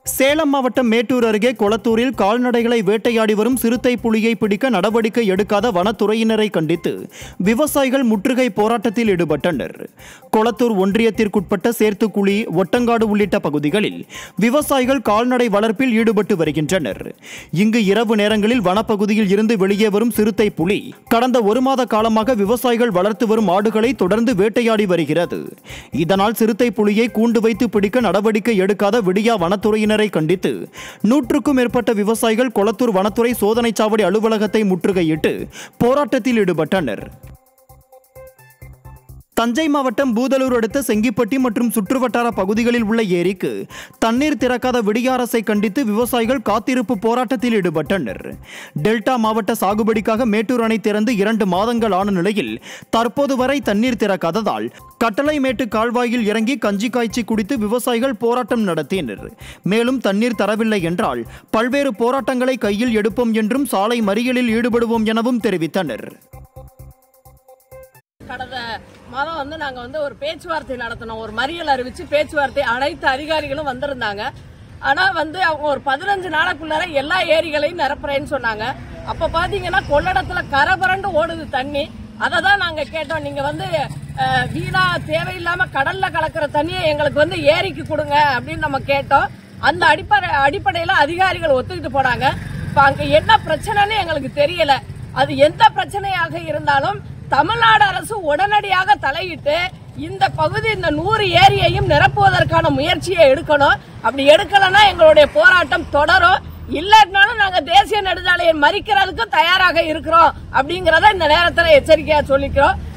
சேலம் மாவட்டம் மேட்டூர் அருகே கொளத்தூரில் கால்நடைகளை வேட்டையாடி வரும் சிறுத்தை புலியை பிடிக்க நடவடிக்கை எடுக்காத வனத்துறையினரை கண்டித்து விவசாயிகள் முற்றுகை போராட்டத்தில் ஈடுபட்டனர் கொளத்தூர் ஒன்றியத்திற்குட்பட்ட சேர்த்துக்குழி ஒட்டங்காடு உள்ளிட்ட பகுதிகளில் விவசாயிகள் கால்நடை வளர்ப்பில் ஈடுபட்டு வருகின்றனர் இங்கு இரவு நேரங்களில் வனப்பகுதியில் இருந்து வெளியே வரும் சிறுத்தை புலி கடந்த ஒரு மாத காலமாக விவசாயிகள் வளர்த்து வரும் ஆடுகளை தொடர்ந்து வேட்டையாடி வருகிறது இதனால் சிறுத்தை புலியை கூண்டு வைத்து பிடிக்க நடவடிக்கை எடுக்காத விடியா வனத்துறையினரை கண்டித்து நூற்றுக்கும் மேற்பட்ட விவசாயிகள் கொளத்தூர் வனத்துறை சோதனை சாவடி அலுவலகத்தை முற்றுகையிட்டு போராட்டத்தில் ஈடுபட்டனர் தஞ்சை மாவட்டம் பூதலூர் அடுத்த செங்கிப்பட்டி மற்றும் சுற்றுவட்டார பகுதிகளில் உள்ள ஏரிக்கு தண்ணீர் திறக்காத விடிய அரசை கண்டித்து விவசாயிகள் காத்திருப்பு போராட்டத்தில் ஈடுபட்டனர் டெல்டா மாவட்ட சாகுபடிக்காக மேட்டூர் அணை திறந்து இரண்டு மாதங்கள் ஆன நிலையில் தற்போது வரை தண்ணீர் திறக்காததால் கட்டளைமேட்டு கால்வாயில் இறங்கி கஞ்சி காய்ச்சி குடித்து விவசாயிகள் போராட்டம் நடத்தினர் மேலும் தண்ணீர் தரவில்லை என்றால் பல்வேறு போராட்டங்களை கையில் எடுப்போம் என்றும் சாலை மறியலில் ஈடுபடுவோம் எனவும் தெரிவித்தனர் கடந்த மாதம் வந்து நாங்க வந்து ஒரு பேச்சுவார்த்தை நடத்தினோம் ஒரு மறியல் அறிவிச்சு பேச்சுவார்த்தை அனைத்து அதிகாரிகளும் வந்திருந்தாங்க ஆனா வந்து அவங்க ஒரு பதினஞ்சு நாளைக்குள்ளார எல்லா ஏரிகளையும் நிரப்புறேன்னு சொன்னாங்க அப்ப பாத்தீங்கன்னா கொள்ளடத்துல கரை புரண்டு ஓடுது தண்ணி அதை தான் நாங்க கேட்டோம் நீங்க வந்து அஹ், வீணா தேவையில்லாம கடல்ல கலக்கிற தண்ணியை எங்களுக்கு வந்து ஏரிக்கு கொடுங்க அப்படின்னு நம்ம கேட்டோம் அந்த அடிப்படை அடிப்படையில அதிகாரிகள் ஒத்துக்கிட்டு போனாங்க இப்ப அங்க என்ன பிரச்சனைன்னு எங்களுக்கு தெரியல அது எந்த பிரச்சனையாக இருந்தாலும் தமிழ்நாடு அரசு உடனடியாக தலையிட்டு இந்த பகுதி இந்த நூறு ஏரியையும் நிரப்புவதற்கான முயற்சியை எடுக்கணும் அப்படி எடுக்கலைன்னா எங்களுடைய போராட்டம் தொடரும் இல்லாட்டினாலும் நாங்க தேசிய நெடுஞ்சாலையை மறிக்கிறதுக்கு தயாராக இருக்கிறோம் அப்படிங்கறத இந்த நேரத்துல எச்சரிக்கையா சொல்லிக்கிறோம்